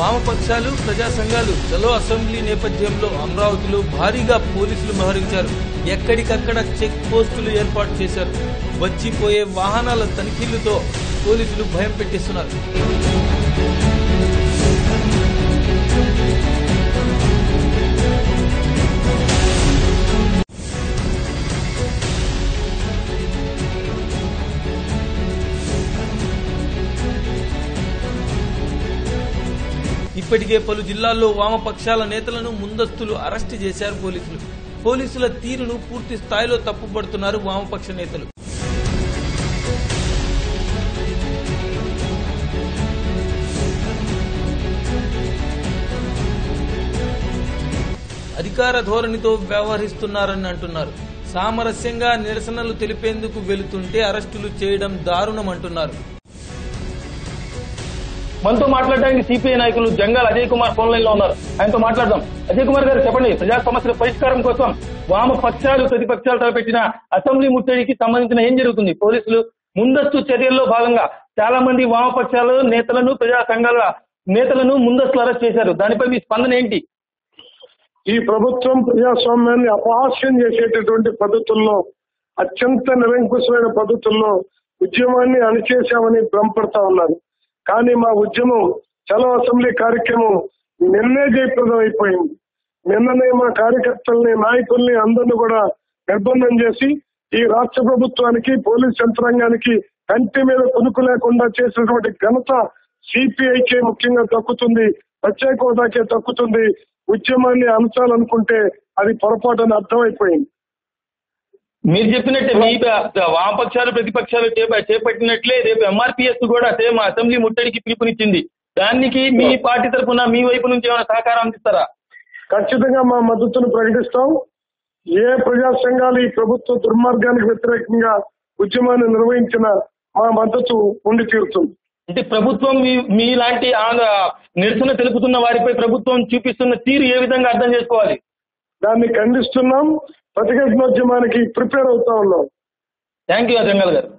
వామపక్షాలు ప్రజా సంఘాలు చలో అసెంబ్లీ నేపథ్యంలో అమరావతిలో భారీగా పోలీసులు మోహరించారు ఎక్కడికక్కడ చెక్ పోస్టులు ఏర్పాటు చేశారు వచ్చిపోయే వాహనాల తనిఖీలతో పోలీసులు భయం పెట్టిస్తున్నారు ఇప్పటికే పలు జిల్లాల్లో వామపక్షాల నేతలను ముందస్తులు అరెస్టు చేశారు పోలీసులు పోలీసుల తీరును పూర్తి స్థాయిలో తప్పుపడుతున్నారు వామపక్ష నేతలు అధికార ధోరణితో వ్యవహరిస్తున్నారని అంటున్నారు సామరస్యంగా నిరసనలు తెలిపేందుకు వెళుతుంటే అరెస్టులు చేయడం దారుణం అంటున్నారు మనతో మాట్లాడడానికి సిపిఐ నాయకులు జంగాల్ అజయ్ కుమార్ ఫోన్ లైన్ లో ఉన్నారు ఆయనతో మాట్లాడదాం అజయ్ కుమార్ గారు చెప్పండి ప్రజా సమస్యల పరిష్కారం కోసం వామ పక్షాలు ప్రతిపక్షాలు తలపెట్టిన అసెంబ్లీ ముట్టడికి సంబంధించిన ఏం జరుగుతుంది పోలీసులు ముందస్తు చర్యల్లో భాగంగా చాలా మంది వామపక్షాల నేతలను ప్రజా సంఘాల నేతలను ముందస్తు అరెస్ట్ చేశారు దానిపై మీ స్పందన ఏంటి ఈ ప్రభుత్వం ప్రజాస్వామ్యాన్ని అపహాస్యం చేసేటటువంటి పద్ధతుల్లో అత్యంత నిరంకుశమైన పద్ధతుల్లో ఉద్యమాన్ని అణిచేశామని భ్రమపడతా ఉన్నారు కానీ మా ఉద్యమం చలో అసెంబ్లీ కార్యక్రమం నిన్నే జయప్రదం అయిపోయింది నిన్ననే మా కార్యకర్తల్ని నాయకుల్ని అందరిని కూడా నిర్బంధం చేసి ఈ రాష్ట్ర ప్రభుత్వానికి పోలీస్ యంత్రాంగానికి కంటి మీద కొనుక్కు లేకుండా చేసినటువంటి ఘనత సిపిఐకే ముఖ్యంగా దక్కుతుంది ప్రత్యేక హోదాకే దక్కుతుంది ఉద్యమాన్ని అంచాలనుకుంటే అది పొరపాటు అర్థమైపోయింది మీరు చెప్పినట్టే మీ వామపక్షాలు ప్రతిపక్షాలు చేప- చేపట్టినట్లే రేపు ఎంఆర్పిఎస్ కూడా సేమ్ అసెంబ్లీ ముట్టడికి పిలుపునిచ్చింది దానికి మీ పార్టీ తరఫున మీ వైపు నుంచి ఏమైనా సహకారం అందిస్తారా ఖచ్చితంగా మా మద్దతును ప్రకటిస్తాం ఏ ప్రజా సంఘాలు ఈ ప్రభుత్వ దుర్మార్గానికి వ్యతిరేకంగా ఉద్యమాన్ని నిర్వహించిన మా మద్దతు ఉండి తీరుతుంది అంటే ప్రభుత్వం మీ మీలాంటి ఆంధ్ర నిరసన తెలుపుతున్న వారిపై ప్రభుత్వం చూపిస్తున్న తీరు ఏ విధంగా అర్థం చేసుకోవాలి దాన్ని ఖండిస్తున్నాం ప్రతిఘటనోద్యమానికి ప్రిపేర్ అవుతా ఉన్నాం థ్యాంక్ యూ జంగల్ గారు